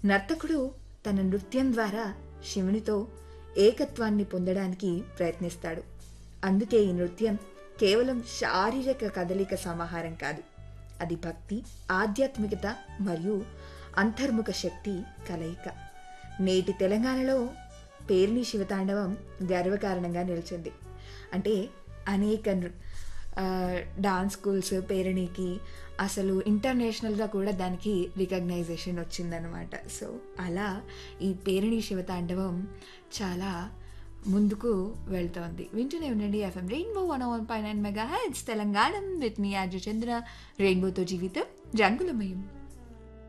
నర్తకుడు తన నృత్యం ద్వారా శివునితో ఏకత్వాన్ని పొందడానికి ప్రయత్నిస్తాడు అందుకే ఈ నృత్యం కేవలం శారీరక కదలిక సమాహారం కాదు అది భక్తి ఆధ్యాత్మికత మరియు అంతర్ముఖ శక్తి కలయిక నేటి తెలంగాణలో పేరిణి శివతాండవం గర్వకారణంగా నిలిచింది అంటే అనేక నృ- ఆ, డాన్స్ స్కూల్స్ పేరణికి అసలు ఇంటర్నేషనల్గా కూడా దానికి రికగ్నైజేషన్ వచ్చిందనమాట సో అలా ఈ పేరిణి శివతాండవం చాలా ముందుకు వెళ్తోంది వింటూనే ఉండండి ఎఫ్ఎం రెయిన్బో వన్ వన్ పై nine mega heads Telangana with మీ ఆర్జు చంద్ర రెయిన్బోతో జీవితం రంగులమయం